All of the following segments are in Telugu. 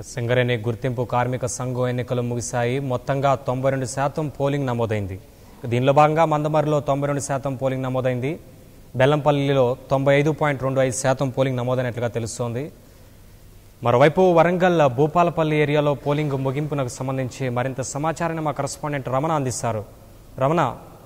సింగరేణి గుర్తింపు కార్మిక సంఘం ఎన్నికలు ముగిశాయి మొత్తంగా తొంభై రెండు శాతం పోలింగ్ నమోదైంది దీనిలో భాగంగా మందమరిలో తొంభై రెండు శాతం పోలింగ్ నమోదైంది బెల్లంపల్లిలో తొంభై ఐదు పాయింట్ రెండు ఐదు శాతం పోలింగ్ నమోదైనట్లుగా తెలుస్తోంది మరోవైపు వరంగల్ భూపాలపల్లి ఏరియాలో పోలింగ్ ముగింపునకు సంబంధించి మరింత సమాచారాన్ని మా కరస్పాండెంట్ రమణ అందిస్తారు రమణ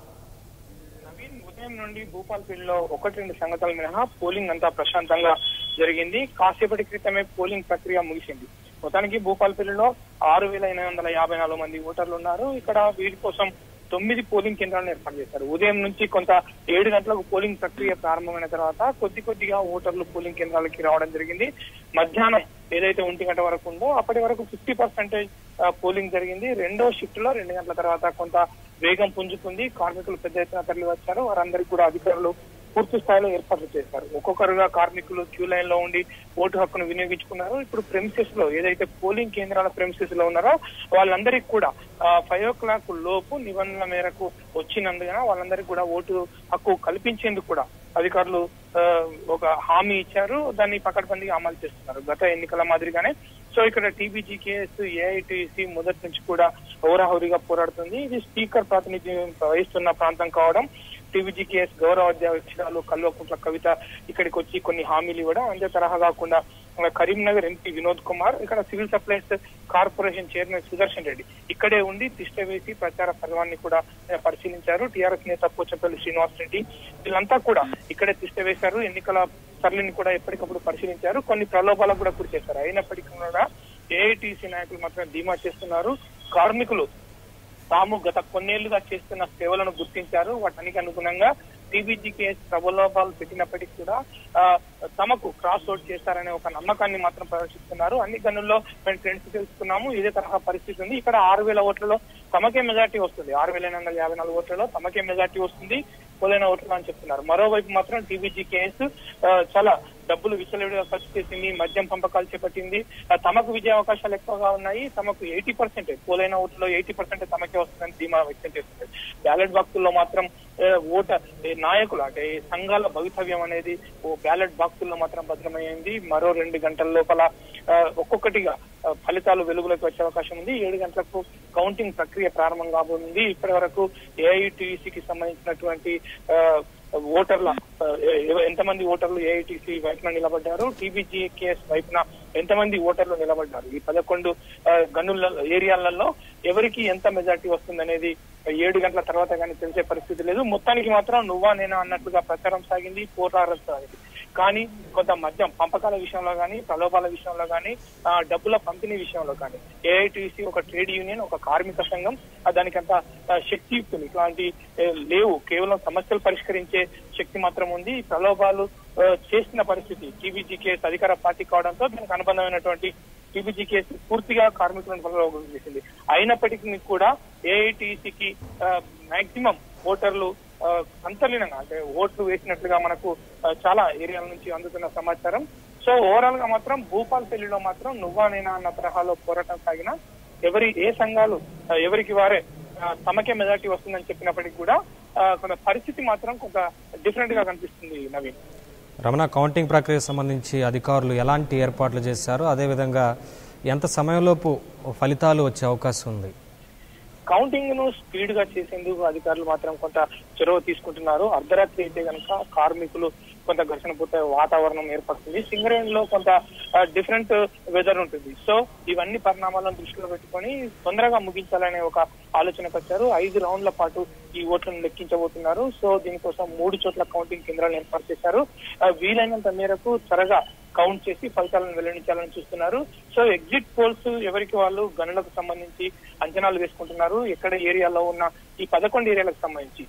నవీన్ ఉదయం నుండి భూపాల్పల్లిలో ఒకటి రెండు సంగతుల మినహా పోలింగ్ అంతా ప్రశాంతంగా జరిగింది కాసేపటి క్రితమే పోలింగ్ ప్రక్రియ ముగిసింది మొత్తానికి భూపాల్పల్లిలో ఆరు వేల ఎనిమిది వందల యాభై నాలుగు మంది ఓటర్లు ఉన్నారు ఇక్కడ వీరి కోసం తొమ్మిది పోలింగ్ కేంద్రాలను ఏర్పాటు చేశారు ఉదయం నుంచి కొంత ఏడు గంటలకు పోలింగ్ ప్రక్రియ ప్రారంభమైన తర్వాత కొద్ది కొద్దిగా ఓటర్లు పోలింగ్ కేంద్రాలకి రావడం జరిగింది మధ్యాహ్నం ఏదైతే ఒంటి గంట వరకు ఉందో అప్పటి వరకు ఫిఫ్టీ పర్సెంటేజ్ పోలింగ్ జరిగింది రెండో షిఫ్ట్ లో రెండు గంటల తర్వాత కొంత వేగం పుంజుకుంది కార్మికులు పెద్ద ఎత్తున తరలి వచ్చారు వారందరికీ కూడా అధికారులు పూర్తి స్థాయిలో ఏర్పాట్లు చేశారు ఒక్కొక్కరుగా కార్మికులు క్యూ లైన్ లో ఉండి ఓటు హక్కును వినియోగించుకున్నారు ఇప్పుడు ప్రెమిసెస్ లో ఏదైతే పోలింగ్ కేంద్రాల ప్రెమిసెస్ లో ఉన్నారో వాళ్ళందరికీ కూడా ఫైవ్ ఓ క్లాక్ లోపు నిబంధనల మేరకు వచ్చినందున వాళ్ళందరికీ కూడా ఓటు హక్కు కల్పించేందుకు కూడా అధికారులు ఆ, ఒక హామీ ఇచ్చారు దాన్ని పకడ్బందీగా అమలు చేస్తున్నారు గత ఎన్నికల మాదిరిగానే సో ఇక్కడ టీబీజీ కేసు ఏఐటీసీ మొదటి నుంచి కూడా హోరాహోరీగా పోరాడుతుంది ఇది స్పీకర్ ప్రాతినిధ్యం వహిస్తున్న ప్రాంతం కావడం టీబీజీ కేఎస్ గౌరవ అధ్యక్షురాలు కల్వకుంట్ల కవిత ఇక్కడికి వచ్చి కొన్ని హామీలు ఇవ్వడం అంతే తరహా కాకుండా ఆ, కరీంనగర్ ఎంపీ వినోద్ కుమార్ ఇక్కడ civil supplies corporation chairman Sudarshan Reddy ఇక్కడే ఉండి తిష్ట వేసి ప్రచార పర్వాన్ని కూడా ఆ, పరిశీలించారు టీఆర్ఎస్ నేత పోచంపల్లి శ్రీనివాస్ రెడ్డి వీళ్ళంతా కూడా ఇక్కడే తిష్ట వేశారు ఎన్నికల సరళిని కూడా ఎప్పటికప్పుడు పరిశీలించారు కొన్ని ప్రలోభాలకు కూడా గురి చేశారు అయినప్పటికీ కూడా ఏఐటీసీ నాయకులు మాత్రం ధీమా చేస్తున్నారు కార్మికులు తాము గత కొన్నేళ్లుగా చేస్తున్న సేవలను గుర్తించారు వాటనికి అనుగుణంగా టీబీజీకేఎస్ ప్రబలోపాలు పెట్టినప్పటికీ కూడా ఆ, తమకు క్రాస్ అవుట్ చేస్తారనే ఒక నమ్మకాన్ని మాత్రం ప్రదర్శిస్తున్నారు అన్ని గనుల్లో మేము ట్రెండ్స్ తెలుసుకున్నాము ఇదే తరహా పరిస్థితి ఉంది ఇక్కడ ఆరు వేల ఓట్లలో తమకే మెజార్టీ వస్తుంది ఆరు వేల ఎనిమిది వందల యాభై నాలుగు ఓట్లలో తమకే మెజార్టీ వస్తుంది పోలైన ఓట్లు అని చెప్తున్నారు మరోవైపు మాత్రం టీబీజీ కేసు చాలా డబ్బులు విచ్చలవిడిగా ఖర్చు చేసింది మద్యం పంపకాలు చేపట్టింది ఆ, తమకు విజయ అవకాశాలు ఎక్కువగా ఉన్నాయి తమకు ఎయిటీ పర్సెంట్ పోలైన ఓట్లో ఎయిటీ పర్సెంట్ తమకే వస్తుందని ధీమా వ్యక్తం చేస్తుంది బ్యాలెట్ బాక్సుల్లో మాత్రం ఆ, ఓట ఏ, నాయకులు అంటే ఈ సంఘాల భవితవ్యం అనేది ఓ బ్యాలెట్ బాక్సుల్లో మాత్రం భద్రమైంది మరో రెండు గంటల లోపల ఆ, ఒక్కొక్కటిగా ఆ, ఫలితాలు వెలుగులోకి వచ్చే అవకాశం ఉంది ఏడు గంటలకు కౌంటింగ్ ప్రక్రియ ప్రారంభం కాబోతుంది ఇప్పటి వరకు ఏఐటీసీకి సంబంధించినటువంటి ఆ, ఓటర్ల ఆ, ఎవ- ఎంతమంది ఓటర్లు ఏఐటీసీ వైపున నిలబడ్డారు టీబీజీ కేఎస్ వైపున ఎంతమంది ఓటర్లు నిలబడ్డారు ఈ పదకొండు ఆ, గనుల ఏరియాలలో ఎవరికి ఎంత మెజార్టీ వస్తుందనేది ఏడు గంటల తర్వాత కానీ తెలిసే పరిస్థితి లేదు మొత్తానికి మాత్రం నువ్వా నేనా అన్నట్లుగా ప్రచారం సాగింది పోరాటం సాగింది కానీ కొంత మద్యం పంపకాల విషయంలో కానీ ప్రలోభాల విషయంలో కానీ ఆ, డబ్బుల పంపిణీ విషయంలో కానీ ఏఐటీసీ ఒక ట్రేడ్ యూనియన్ ఒక కార్మిక సంఘం ఆ, దానికంత ఆ, శక్తియుక్తులు ఇట్లాంటి ఏ, లేవు కేవలం సమస్యలు పరిష్కరించే శక్తి మాత్రం ఉంది ఈ ప్రలోభాలు ఆ, చేసిన పరిస్థితి టీబీజీ కేసు అధికార పార్టీ కావడంతో దానికి అనుబంధమైనటువంటి టీబీజీ కేసు పూర్తిగా కార్మికులను ప్రలోభం చేసింది అయినప్పటికీ కూడా ఏఐటీసీకి మాక్సిమం ఓటర్లు ఆ, అంతర్లీనంగా అంటే ఓట్లు వేసినట్లుగా మనకు ఆ, చాలా ఏరియాల నుంచి అందుతున్న సమాచారం సో ఓవరాల్ గా మాత్రం భూపాల్పల్లిలో మాత్రం నువ్వా నేనా అన్న తరహాలో పోరాటం సాగిన ఎవరి ఏ సంఘాలు ఆ, ఎవరికి వారే ఆ, తమకే మెజార్టీ వస్తుందని చెప్పినప్పటికీ కూడా ఆ, కొంత పరిస్థితి మాత్రం కొంత డిఫరెంట్ గా కనిపిస్తుంది నవీన్ రమణ కౌంటింగ్ ప్రక్రియకు సంబంధించి అధికారులు ఎలాంటి ఏర్పాట్లు చేశారు అదేవిధంగా ఎంత సమయంలోపు ఫలితాలు వచ్చే అవకాశం ఉంది కౌంటింగ్ ను స్పీడ్ గా చేసేందుకు అధికారులు మాత్రం కొంత చొరవ తీసుకుంటున్నారు అర్ధరాత్రి అయితే కనుక కార్మికులు కొంత ఘర్షణ పూర్త వాతావరణం ఏర్పడుతుంది సింగరేణి లో కొంత డిఫరెంట్ వెదర్ ఉంటుంది సో ఇవన్నీ పరిణామాలను దృష్టిలో పెట్టుకొని తొందరగా ముగించాలనే ఒక ఆలోచనకు వచ్చారు ఐదు రౌండ్ల పాటు ఈ ఓట్లను లెక్కించబోతున్నారు సో దీనికోసం మూడు చోట్ల కౌంటింగ్ కేంద్రాలను ఏర్పాటు చేశారు ఆ, వీలైనంత మేరకు త్వరగా కౌంట్ చేసి ఫలితాలను వెల్లడించాలని చూస్తున్నారు సో ఎగ్జిట్ పోల్స్ ఎవరికి వాళ్ళు గనులకు సంబంధించి అంచనాలు వేసుకుంటున్నారు ఎక్కడ ఏరియాలో ఉన్న ఈ పదకొండు ఏరియాలకు సంబంధించి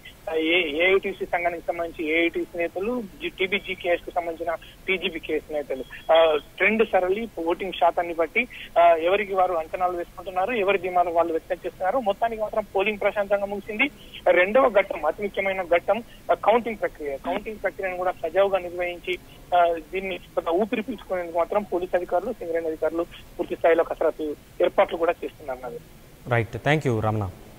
ఏఐటీసీ సంఘానికి సంబంధించి ఏఐటీసీ నేతలు టీబీజీ కేఎస్ కు సంబంధించిన టీజీబీ కేఎస్ నేతలు ఆ, ట్రెండ్ సరళి ఓటింగ్ శాతాన్ని బట్టి ఆ, ఎవరికి వారు అంచనాలు వేసుకుంటున్నారు ఎవరి ధీమాలు వాళ్ళు వ్యక్తం చేస్తున్నారు మొత్తానికి మాత్రం పోలింగ్ ప్రశాంతంగా ముగిసింది రెండవ ఘట్టం అతి ముఖ్యమైన ఘట్టం ఆ, కౌంటింగ్ ప్రక్రియ కౌంటింగ్ ప్రక్రియను కూడా సజావుగా నిర్వహించి ఆ, దీన్ని కొంత ఊపిరి పీల్చుకునేందుకు మాత్రం పోలీస్ అధికారులు సింగరేణి అధికారులు పూర్తి స్థాయిలో కసరత్తు ఏర్పాట్లు కూడా చేస్తున్నారు నాది రైట్ థ్యాంక్ యూ రమణ